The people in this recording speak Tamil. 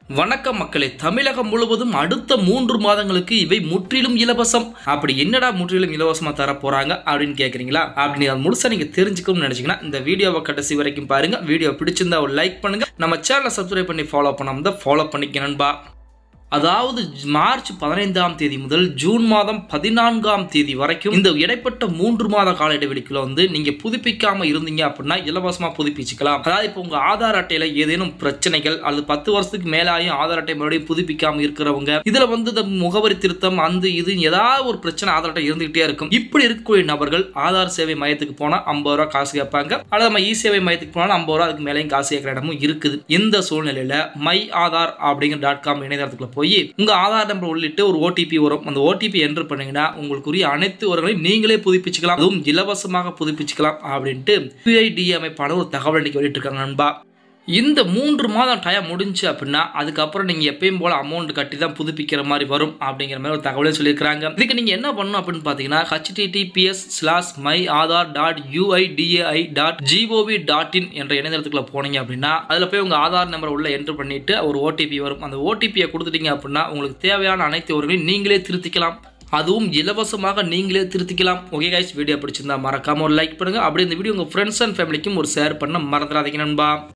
வணக்கம் மக்களே தமிழகம் முழுவதும் அடுத்த மூன்று மாதங்களுக்கு இவை முற்றிலும் இலவசம் அப்படி என்னடா முற்றிலும் இலவசமா தர போறாங்க அப்படின்னு கேக்குறீங்களா அப்படி அதை முழுசா நீங்க தெரிஞ்சுக்கணும்னு நினைச்சீங்கன்னா இந்த வீடியோவை கடைசி வரைக்கும் பாருங்க வீடியோ பிடிச்சிருந்தா ஒரு லைக் பண்ணுங்க நம்ம சேனலை சப்ஸ்கிரைப் பண்ணி ஃபாலோ பண்ணாம தான் ஃபாலோ பண்ணிக்க நண்பா அதாவது மார்ச் பதினைந்தாம் தேதி முதல் ஜூன் மாதம் பதினான்காம் தேதி வரைக்கும் இந்த இடைப்பட்ட மூன்று மாத கால இடைவெளிக்குள்ள வந்து நீங்க புதுப்பிக்காம இருந்தீங்க அப்படின்னா இலவசமா புதுப்பிச்சுக்கலாம் அதாவது இப்போ உங்க ஆதார் அட்டையில ஏதேனும் பிரச்சனைகள் அல்லது பத்து வருஷத்துக்கு மேலாயும் ஆதார் அட்டை மறுபடியும் புதுப்பிக்காம இருக்கிறவங்க இதுல வந்து இந்த முகவரி திருத்தம் அந்த இது ஏதாவது ஒரு பிரச்சனை ஆதார் அட்டை இருந்துகிட்டே இருக்கும் இப்படி இருக்கக்கூடிய நபர்கள் ஆதார் சேவை மையத்துக்கு போனா ஐம்பது ரூபா காசு கேட்பாங்க அல்லது நம்ம இ சேவை மையத்துக்கு போனாலும் ஐம்பது ரூபா அதுக்கு மேலேயும் காசு கேட்கிற இடமும் இருக்குது இந்த சூழ்நிலையில மை ஆதார் அப்படிங்கிற டாட் காம் இணையதளத்துக்குள்ள போய் உங்க ஆதார் நம்பர் உள்ளிட்டு ஒரு ஓடிபி வரும் அந்த ஓடிபி என்டர் பண்ணீங்கன்னா உங்களுக்குரிய அனைத்து உரங்களையும் நீங்களே புதுப்பிச்சுக்கலாம் அதுவும் இலவசமாக புதுப்பிச்சுக்கலாம் அப்படின்ட்டு யுஐடி அமைப்பான ஒரு தகவல் இன்னைக்கு வெளியிட்டிருக்காங்க நண்பா இந்த மூன்று மாதம் டைம் முடிஞ்சு அப்படின்னா அதுக்கப்புறம் நீங்கள் எப்பயும் போல் அமௌண்ட் கட்டி தான் புதுப்பிக்கிற மாதிரி வரும் அப்படிங்கிற மாதிரி ஒரு தகவலே சொல்லியிருக்காங்க இதுக்கு நீங்கள் என்ன பண்ணணும் அப்படின்னு பார்த்தீங்கன்னா HTTPS slash my Aadhaar dot UIDAI dot GOV dot in என்ற இணையதளத்துக்குள்ள போனீங்க அப்படின்னா அதில் போய் உங்கள் ஆதார் நம்பரை உள்ள என்டர் பண்ணிட்டு ஒரு ஓடிபி வரும் அந்த ஓடிபியை கொடுத்துட்டீங்க அப்படின்னா உங்களுக்கு தேவையான அனைத்து உறவுகளையும் நீங்களே திருத்திக்கலாம் அதுவும் இலவசமாக நீங்களே திருத்திக்கலாம் ஓகே கைஸ் வீடியோ பிடிச்சிருந்தா மறக்காம ஒரு லைக் பண்ணுங்க அப்படியே இந்த வீடியோ உங்க ஃப்ரெண்ட்ஸ் அண்ட் ஃபேமிலிக்கும் ஒரு ஷேர் பண்ண மறந்துடாதீங்க நண்பா